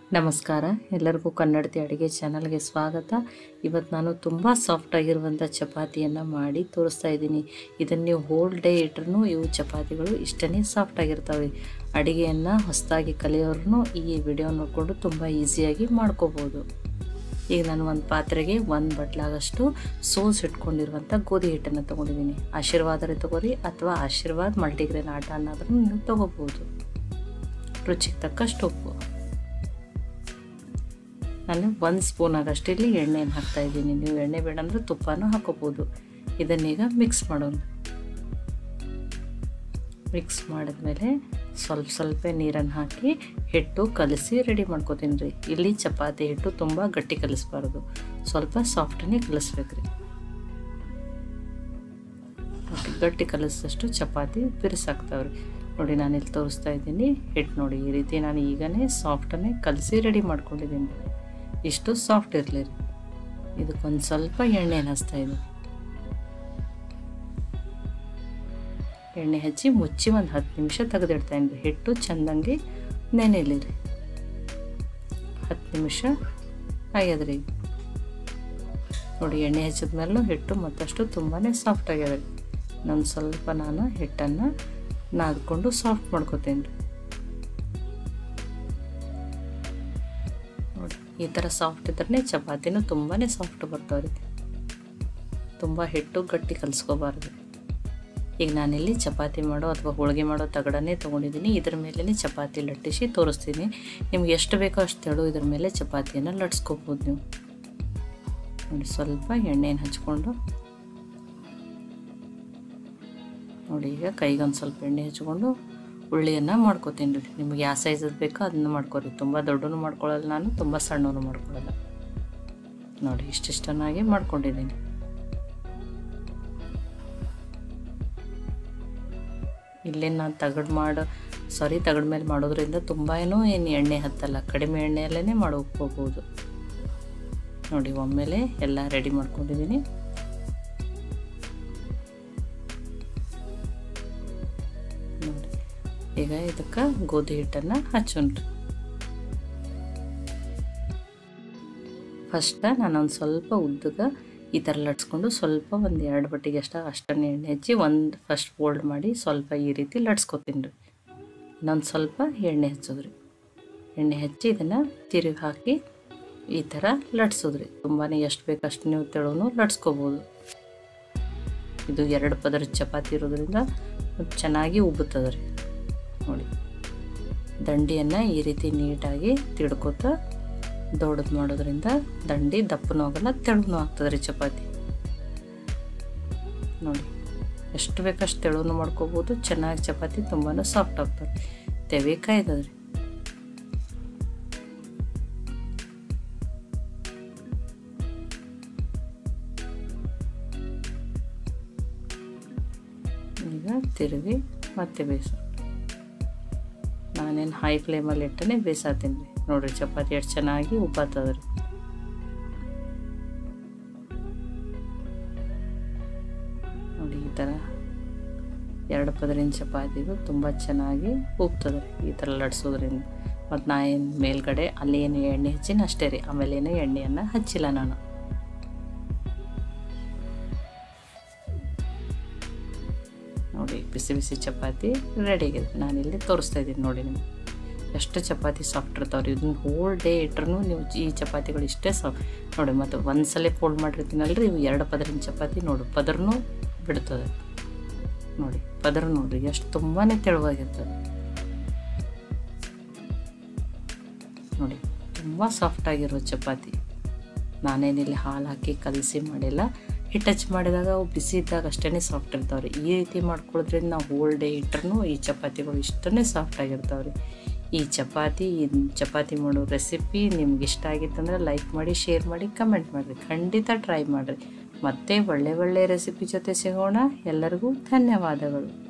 ನಮಸ್ಕಾರ ಎಲ್ಲರಿಗೂ ಕನ್ನಡತಿ ಅಡುಗೆ ಚಾನಲ್ಗೆ ಸ್ವಾಗತ ಇವತ್ತು ನಾನು ತುಂಬ ಸಾಫ್ಟಾಗಿರುವಂಥ ಚಪಾತಿಯನ್ನು ಮಾಡಿ ತೋರಿಸ್ತಾ ಇದ್ದೀನಿ ಇದನ್ನು ನೀವು ಹೋಲ್ ಡೇ ಇಟ್ರೂ ಇವು ಚಪಾತಿಗಳು ಇಷ್ಟನೇ ಸಾಫ್ಟಾಗಿರ್ತವೆ ಅಡುಗೆಯನ್ನು ಹೊಸದಾಗಿ ಕಲಿಯೋರು ಈ ವಿಡಿಯೋ ನೋಡಿಕೊಂಡು ತುಂಬ ಈಸಿಯಾಗಿ ಮಾಡ್ಕೋಬೋದು ಈಗ ನಾನು ಒಂದು ಪಾತ್ರೆಗೆ ಒಂದು ಬಟ್ಲಾಗಷ್ಟು ಸೋಸ್ ಇಟ್ಕೊಂಡಿರುವಂಥ ಗೋಧಿ ಹಿಟ್ಟನ್ನು ತೊಗೊಂಡಿದ್ದೀನಿ ಆಶೀರ್ವಾದರೆ ತೊಗೋರಿ ಅಥವಾ ಆಶೀರ್ವಾದ್ ಮಲ್ಟಿಗ್ರೇನ್ ಆಟ ಅನ್ನೋದ್ರೂ ನೀವು ತೊಗೋಬೋದು ರುಚಿಗೆ ತಕ್ಕಷ್ಟು ಉಪ್ಪು ನಾನು ಒಂದು ಸ್ಪೂನ್ ಆಗಷ್ಟು ಇಲ್ಲಿ ಎಣ್ಣೆನ ಹಾಕ್ತಾ ಇದ್ದೀನಿ ನೀವು ಎಣ್ಣೆ ಬೇಡ ಅಂದರೆ ತುಪ್ಪನೂ ಹಾಕೋಬೋದು ಇದನ್ನೀಗ ಮಿಕ್ಸ್ ಮಾಡೋಣ ಮಿಕ್ಸ್ ಮಾಡಿದ್ಮೇಲೆ ಸ್ವಲ್ಪ ಸ್ವಲ್ಪ ನೀರನ್ನು ಹಾಕಿ ಹಿಟ್ಟು ಕಲಸಿ ರೆಡಿ ಮಾಡ್ಕೋತೀನಿ ರೀ ಇಲ್ಲಿ ಚಪಾತಿ ಹಿಟ್ಟು ತುಂಬ ಗಟ್ಟಿ ಕಲಿಸ್ಬಾರ್ದು ಸ್ವಲ್ಪ ಸಾಫ್ಟನೇ ಕಲಿಸ್ಬೇಕು ರೀ ಗಟ್ಟಿ ಕಲಿಸಿದಷ್ಟು ಚಪಾತಿ ಬಿರುಸಾಗ್ತಾವೆ ರೀ ನೋಡಿ ನಾನು ಇಲ್ಲಿ ತೋರಿಸ್ತಾ ಇದ್ದೀನಿ ಹಿಟ್ಟು ನೋಡಿ ಈ ರೀತಿ ನಾನು ಈಗನೇ ಸಾಫ್ಟನ್ನೇ ಕಲಸಿ ರೆಡಿ ಮಾಡ್ಕೊಂಡಿದ್ದೀನಿ ಇಷ್ಟು ಸಾಫ್ಟ್ ಇರಲಿ ರೀ ಇದಕ್ಕೊಂದು ಸ್ವಲ್ಪ ಎಣ್ಣೆನ ಹಚ್ತಾ ಇದ್ದೀನಿ ಎಣ್ಣೆ ಹಚ್ಚಿ ಮುಚ್ಚಿ ಒಂದು ಹತ್ತು ನಿಮಿಷ ತೆಗೆದಿಡ್ತಾಯಿನಿ ರೀ ಹಿಟ್ಟು ಚೆಂದಂಗೆ ನೆನೆಲಿ ರೀ ಹತ್ತು ನಿಮಿಷ ಆಗ್ಯದ್ರಿ ನೋಡಿ ಎಣ್ಣೆ ಹಚ್ಚಿದ ಮೇಲೂ ಹಿಟ್ಟು ಮತ್ತಷ್ಟು ತುಂಬಾ ಸಾಫ್ಟ್ ಆಗ್ಯದ ರೀ ಇನ್ನೊಂದು ಸ್ವಲ್ಪ ನಾನು ಹಿಟ್ಟನ್ನು ನಾದ್ಕೊಂಡು ಸಾಫ್ಟ್ ಮಾಡ್ಕೋತೀನಿ ರೀ ನೋಡಿ ಈ ಥರ ಸಾಫ್ಟ್ ಇದ್ರೆ ಚಪಾತಿನೂ ತುಂಬಾ ಸಾಫ್ಟ್ ಬರ್ತಾವೆ ರೀ ತುಂಬ ಹಿಟ್ಟು ಗಟ್ಟಿ ಕಲಿಸ್ಕೋಬಾರ್ದು ಈಗ ನಾನಿಲ್ಲಿ ಚಪಾತಿ ಮಾಡೋ ಅಥವಾ ಹೋಳಿಗೆ ಮಾಡೋ ತಗಡನ್ನೇ ತೊಗೊಂಡಿದ್ದೀನಿ ಇದ್ರ ಮೇಲೇ ಚಪಾತಿ ಲಟ್ಟಿಸಿ ತೋರಿಸ್ತೀನಿ ನಿಮ್ಗೆ ಎಷ್ಟು ಬೇಕೋ ಅಷ್ಟು ತೆಳು ಇದ್ರ ಮೇಲೆ ಚಪಾತಿಯನ್ನು ಲಟ್ಸ್ಕೋಬೋದು ನೀವು ನೋಡಿ ಸ್ವಲ್ಪ ಎಣ್ಣೆನ ಹಚ್ಕೊಂಡು ನೋಡಿ ಈಗ ಕೈಗೊಂದು ಸ್ವಲ್ಪ ಎಣ್ಣೆ ಹಚ್ಕೊಂಡು ಉಳ್ಳಿಯನ್ನು ಮಾಡ್ಕೋತೀನಿ ರೀ ನಿಮ್ಗೆ ಯಾವ ಸೈಜದ್ದು ಬೇಕೋ ಅದನ್ನು ಮಾಡ್ಕೊರಿ ತುಂಬ ದೊಡ್ಡನು ಮಾಡ್ಕೊಳ್ಳಲ್ಲ ನಾನು ತುಂಬ ಸಣ್ಣನು ಮಾಡ್ಕೊಳ್ಳಲ್ಲ ನೋಡಿ ಇಷ್ಟಿಷ್ಟನಾಗಿ ಮಾಡ್ಕೊಂಡಿದ್ದೀನಿ ಇಲ್ಲೇ ನಾನು ತಗಡು ಮಾಡೋ ಸಾರಿ ತಗಡ ಮೇಲೆ ಮಾಡೋದ್ರಿಂದ ತುಂಬ ಏನೂ ಏನು ಎಣ್ಣೆ ಹತ್ತಲ್ಲ ಕಡಿಮೆ ಎಣ್ಣೆಯಲ್ಲೇ ಮಾಡೋಕ್ಕೋಗ್ಬೋದು ನೋಡಿ ಒಮ್ಮೆಲೆ ಎಲ್ಲ ರೆಡಿ ಮಾಡ್ಕೊಂಡಿದ್ದೀನಿ ನೋಡಿ ಈಗ ಇದಕ್ಕೆ ಗೋಧಿ ಹಿಟ್ಟನ್ನು ಹಚ್ಚೋಣ್ರಿ ಫಸ್ಟ್ ನಾನೊಂದು ಸ್ವಲ್ಪ ಉದ್ದಗೆ ಈ ಥರ ಲಟ್ಸ್ಕೊಂಡು ಸ್ವಲ್ಪ ಒಂದು ಎರಡು ಬಟ್ಟಿಗೆ ಅಷ್ಟ ಅಷ್ಟನ್ನು ಎಣ್ಣೆ ಹಚ್ಚಿ ಒಂದು ಫಸ್ಟ್ ಫೋಲ್ಡ್ ಮಾಡಿ ಸ್ವಲ್ಪ ಈ ರೀತಿ ಲಟ್ಸ್ಕೊತೀನಿ ರೀ ಇನ್ನೊಂದು ಸ್ವಲ್ಪ ಎಣ್ಣೆ ಹಚ್ಚೋದ್ರಿ ಎಣ್ಣೆ ಹಚ್ಚಿ ಇದನ್ನು ತಿರುಗಿ ಹಾಕಿ ಈ ಥರ ಲಟ್ಸೋದ್ರಿ ತುಂಬಾ ಎಷ್ಟು ಬೇಕು ಅಷ್ಟು ನೀವು ತೆಳುನು ಲಟ್ಸ್ಕೊಬೋದು ಇದು ಎರಡು ಪದರ ಚಪಾತಿ ಇರೋದ್ರಿಂದ ಚೆನ್ನಾಗಿ ಉಬ್ಬುತ್ತದೆ ರೀ ನೋಡಿ ದಂಡಿಯನ್ನು ಈ ರೀತಿ ನೀಟಾಗಿ ತಿಡ್ಕೊತ ದೊಡ್ಡದು ಮಾಡೋದ್ರಿಂದ ದಂಡಿ ದಪ್ಪನೂ ಆಗಲ್ಲ ತೆಳುನೂ ಆಗ್ತದೆ ರೀ ಚಪಾತಿ ನೋಡಿ ಎಷ್ಟು ಬೇಕಷ್ಟು ತೆಳುನು ಮಾಡ್ಕೋಬೋದು ಚೆನ್ನಾಗಿ ಚಪಾತಿ ತುಂಬಾ ಸಾಫ್ಟ್ ಆಗ್ತದೆ ತೆವಿಕಾಯ್ತದೆ ರೀ ಈಗ ತಿರುಗಿ ಮತ್ತೆ ಬೇಯಿಸು ನಾನೇನು ಹೈ ಫ್ಲೇಮಲ್ಲಿ ಇಟ್ಟನೆ ಬೇಯಿಸಾತೀನಿ ರೀ ನೋಡಿರಿ ಚಪಾತಿ ಎಷ್ಟು ಚೆನ್ನಾಗಿ ಉಬ್ಬಾತದ ರೀ ನೋಡಿ ಈ ಥರ ಎರಡು ಪದರಿನ ಚಪಾತಿಗೂ ತುಂಬ ಚೆನ್ನಾಗಿ ಉಬ್ತದೆ ರೀ ಈ ಥರ ಲಟ್ಸೋದ್ರಿಂದ ಮತ್ತು ನಾ ಏನು ಮೇಲ್ಗಡೆ ಅಲ್ಲಿ ಏನು ಎಣ್ಣೆ ಹಚ್ಚಿನ ಅಷ್ಟೇ ರೀ ಆಮೇಲೆ ಏನು ಎಣ್ಣೆಯನ್ನು ಹಚ್ಚಿಲ್ಲ ನಾನು ನೋಡಿ ಬಿಸಿ ಬಿಸಿ ಚಪಾತಿ ರೆಡಿ ಆಗಿದೆ ನಾನಿಲ್ಲಿ ತೋರಿಸ್ತಾ ಇದ್ದೀನಿ ನೋಡಿ ನಿಮ್ಗೆ ಎಷ್ಟು ಚಪಾತಿ ಸಾಫ್ಟ್ ಇರ್ತಾವೆ ರೀ ಇದನ್ನ ಹೋಲ್ ಡೇ ಇಟ್ರೂ ನೀವು ಈ ಚಪಾತಿಗಳು ಇಷ್ಟೇ ಸಾಫ್ಟ್ ನೋಡಿ ಮತ್ತು ಒಂದು ಸಲ ಫೋಲ್ಡ್ ಮಾಡಿರ್ತೀನಲ್ರಿ ಇವು ಎರಡು ಪದರಿನ ಚಪಾತಿ ನೋಡಿ ಪದರ್ನೂ ಬಿಡ್ತದೆ ನೋಡಿ ಪದರ ನೋಡಿರಿ ಎಷ್ಟು ತುಂಬಾ ತೆಳುವಾಗಿರ್ತದೆ ನೋಡಿ ತುಂಬ ಸಾಫ್ಟಾಗಿರೋ ಚಪಾತಿ ನಾನೇನಿಲ್ಲಿ ಹಾಲು ಹಾಕಿ ಕಲಸಿ ಮಾಡಿಲ್ಲ ಹಿಟ್ಟು ಹಚ್ಚಿ ಮಾಡಿದಾಗ ಅವು ಬಿಸಿ ಇದ್ದಾಗ ಅಷ್ಟೇ ಸಾಫ್ಟ್ ಇರ್ತಾವೆ ರೀ ಈ ರೀತಿ ಮಾಡ್ಕೊಳ್ಳೋದ್ರಿಂದ ನಾವು ಹೋಲ್ ಡೇ ಇಟ್ರೂ ಈ ಚಪಾತಿಗಳು ಇಷ್ಟೇ ಸಾಫ್ಟ್ ಆಗಿರ್ತಾವೆ ರೀ ಈ ಚಪಾತಿ ಈ ಚಪಾತಿ ಮಾಡೋ ರೆಸಿಪಿ ನಿಮ್ಗೆ ಇಷ್ಟ ಆಗಿತ್ತಂದ್ರೆ ಲೈಕ್ ಮಾಡಿ ಶೇರ್ ಮಾಡಿ ಕಮೆಂಟ್ ಮಾಡಿರಿ ಖಂಡಿತ ಟ್ರೈ ಮಾಡಿರಿ ಮತ್ತೆ ಒಳ್ಳೆ ಒಳ್ಳೆ ರೆಸಿಪಿ ಜೊತೆ ಸಿಗೋಣ ಎಲ್ಲರಿಗೂ ಧನ್ಯವಾದಗಳು